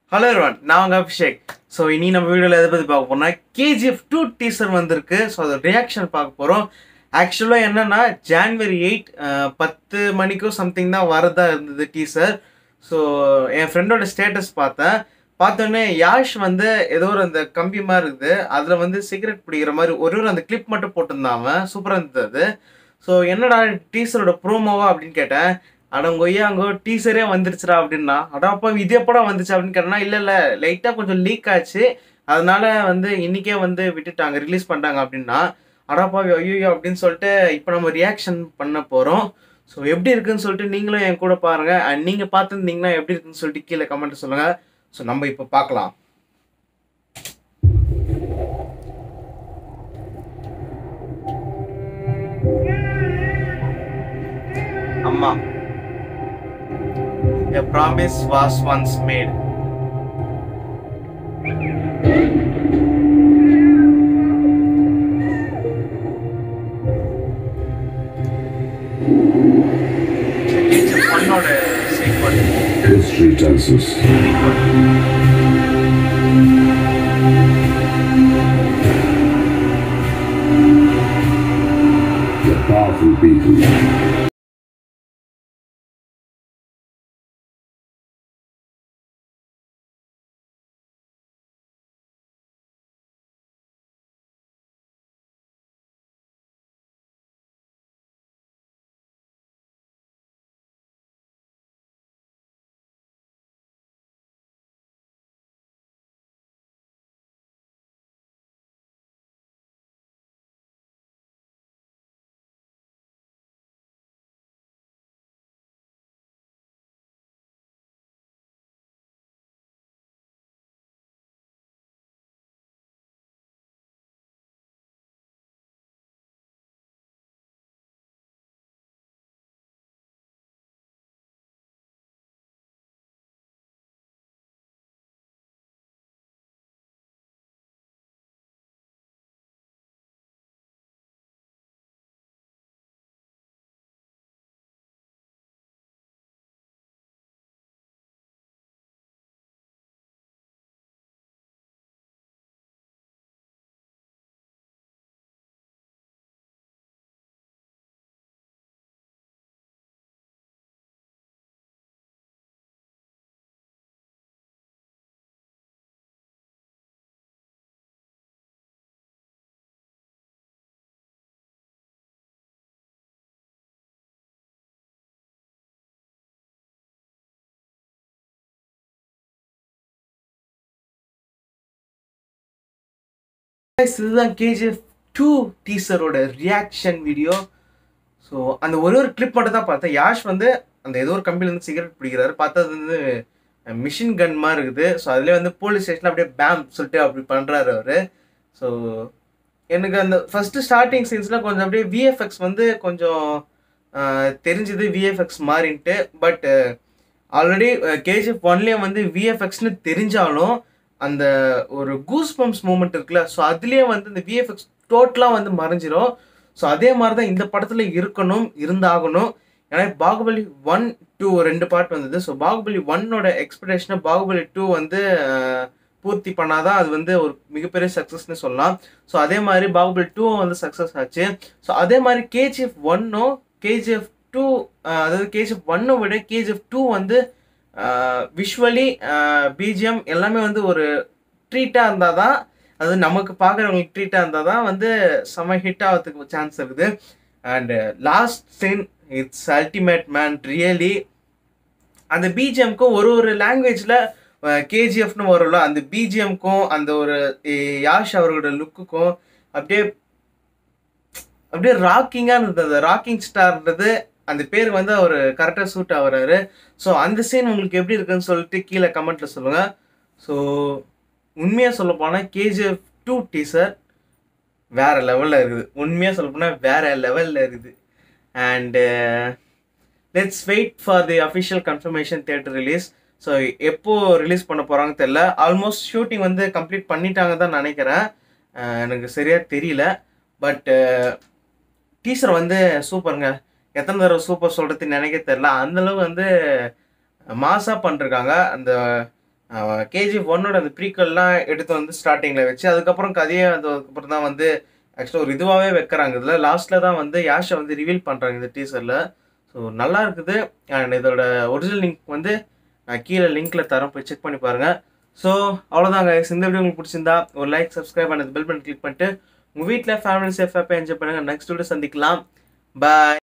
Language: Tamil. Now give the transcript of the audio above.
ஹலோ எவ்ரிவன் நான் உங்கள் அபிஷேக் ஸோ இனி நம்ம வீடியோவில் எதை பற்றி பார்க்க போறோம்னா கேஜிஎஃப் டூ டீசர் வந்திருக்கு ஸோ அதோட ரியாக்ஷன் பார்க்க போகிறோம் ஆக்சுவலாக என்னன்னா ஜான்வரி எயிட் பத்து மணிக்கும் சம்திங் தான் வரதா இருந்தது டீசர் ஸோ என் ஃப்ரெண்டோட ஸ்டேட்டஸ் பார்த்தேன் பார்த்தோன்னே யாஷ் வந்து ஏதோ ஒரு அந்த கம்பி மாதிரி இருக்குது அதில் வந்து சிகரெட் பிடிக்கிற மாதிரி ஒரு ஒரு அந்த கிளிப் மட்டும் போட்டிருந்தான் அவன் சூப்பராக இருந்தது ஸோ என்னடா டீசரோட ப்ரோமோவா அப்படின்னு கேட்டேன் அடங்கொய்யா அங்கோ டீசரே வந்துருச்சுடா அப்படின்னா அடாப்பா இது எப்படா வந்துச்சு அப்படின்னு கேட்டனா இல்லை இல்லை லைட்டாக கொஞ்சம் லீக் ஆச்சு அதனால வந்து இன்னைக்கே வந்து விட்டுட்டாங்க ரிலீஸ் பண்ணிட்டாங்க அப்படின்னா அடாப்பா ஐயோ அப்படின்னு சொல்லிட்டு இப்போ நம்ம ரியாக்ஷன் பண்ண போகிறோம் ஸோ எப்படி இருக்குன்னு சொல்லிட்டு நீங்களும் என் கூட பாருங்கள் அண்ட் நீங்கள் பார்த்துருந்தீங்கன்னா எப்படி இருக்குன்னு சொல்லிட்டு கீழே கமெண்ட் சொல்லுங்கள் ஸோ நம்ம இப்போ பார்க்கலாம் அம்மா A promise was once made. பொண்ணோட sequel History tells us the powerful people Guys, இதுதான் கேஜிஎஃப் டூ டீசரோட ரியாக்ஷன் வீடியோ ஸோ அந்த ஒரு ஒரு கிளிப் மட்டும் தான் பார்த்தேன் யாஷ் வந்து அந்த ஏதோ ஒரு கம்பெனிலேருந்து சிகரெட் பிடிக்கிறாரு பார்த்தா அது வந்து மிஷின் கன் மாதிரி இருக்குது ஸோ அதுலேயே வந்து போலீஸ் ஸ்டேஷனில் அப்படியே பேம் சொல்லிட்டு அப்படி பண்ணுறாரு அவர் ஸோ எனக்கு அந்த ஃபஸ்ட்டு ஸ்டார்டிங் சீன்ஸில் கொஞ்சம் அப்படியே விஎஃப்எக்ஸ் வந்து கொஞ்சம் ஆஹ், தெரிஞ்சுது விஎஃப்எக்ஸ் மாறின்ட்டு பட் ஆல்ரெடி கேஜிஎஃப் ஒன்லேயே வந்து விஎஃப்எக்ஸ்னு தெரிஞ்சாலும் அந்த ஒரு கூஸ் பம்ப்ஸ் மூமெண்ட் இருக்குல்ல ஸோ அதுலேயே வந்து இந்த விஎஃப்எக்ஸ் டோட்டலாக வந்து மறைஞ்சிரும் ஸோ அதே மாதிரி தான் இந்த படத்தில் இருக்கணும் இருந்தாகணும் ஏன்னா பாகுபலி ஒன் டூ ரெண்டு பார்ட் வந்தது ஸோ பாகுபலி ஒன்னோட எக்ஸ்பெக்டேஷனை பாகுபலி டூ வந்து அஹ், பூர்த்தி பண்ணாதான் அது வந்து ஒரு மிகப்பெரிய சக்ஸஸ்னு சொல்லலாம் ஸோ அதே மாதிரி பாகுபலி டூவும் வந்து சக்ஸஸ் ஆச்சு ஸோ அதே மாதிரி கேஜிஎஃப் ஒன்னும் கேஜிஎஃப் டூ அதாவது கேஜிஎஃப் ஒன்னை விட கேஜிஎஃப் டூ வந்து விஷுவலி பிஜிஎம் எல்லாமே வந்து ஒரு ட்ரீட்டாக இருந்தால் தான் அது நமக்கு பார்க்குறவங்களுக்கு ட்ரீட்டாக இருந்தால் தான் வந்து செம ஹிட் ஆகிறதுக்கு சான்ஸ் இருக்குது and last scene it's ultimate man really அந்த பிஜிஎம்க்கும் ஒரு ஒரு லாங்குவேஜில் கேஜிஎஃப்னு வரும்ல அந்த பிஜிஎம்க்கும் அந்த ஒரு அஹ், யாஷ் அவர்களோட லுக்குக்கும் அப்படியே அப்படியே ராக்கிங்காக இருந்தது அந்த ராக்கிங் ஸ்டார்ன்றது அந்த பேர் வந்து அவர் கரெக்டாக சூட் ஆகுறாரு ஸோ அந்த சீன் உங்களுக்கு எப்படி இருக்குன்னு சொல்லிட்டு கீழே கமெண்ட்டில் சொல்லுங்கள் ஸோ உண்மையாக சொல்ல போனால் கேஜிஎஃப் டூ டீசர் வேற லெவலில் இருக்குது உண்மையாக சொல்ல போனால் வேற லெவலில் இருக்குது and let's wait for the official confirmation theatre release so எப்போ ரிலீஸ் பண்ண போகிறாங்க தெரில ஆல்மோஸ்ட் ஷூட்டிங் வந்து கம்ப்ளீட் பண்ணிட்டாங்க தான் நினைக்கிறேன் அஹ் எனக்கு சரியாக தெரியல பட் டீசர் வந்து சூப்பருங்க எத்தனை தடவை சூப்பர் சொல்கிறது நினைக்க தெரில அந்தளவு வந்து மாசாக பண்ணிருக்காங்க அந்த கேஜிஎஃப் ஒன்னோட அந்த ப்ரீக்கல்லாம் எடுத்து வந்து ஸ்டார்டிங்கில் வச்சு அதுக்கப்புறம் கதையை அதுக்கப்புறம் தான் வந்து ஆக்சுவலாக ஒரு இதுவாகவே வைக்கிறாங்க இதில் லாஸ்ட்டில் தான் வந்து யாஷை வந்து ரிவீல் பண்ணுறாங்க இந்த டீசரில் ஸோ நல்லா இருக்குது அண்ட் இதோட ஒரிஜினல் லிங்க் வந்து நான் கீழே லிங்க்கில் தரேன் போய் செக் பண்ணி பாருங்கள் ஸோ அவ்வளோதாங்க இந்த வீடியோ உங்களுக்கு பிடிச்சிருந்தா ஒரு லைக் சப்ஸ்கிரைப் பண்ணது பெல் பட்டன் கிளிக் பண்ணிட்டு உங்கள் வீட்டில் ஃபேமிலி சேஃபாக என்ஜாய் பண்ணுங்கள் நெக்ஸ்ட் வீடியோ சந்திக்கலாம் பாய்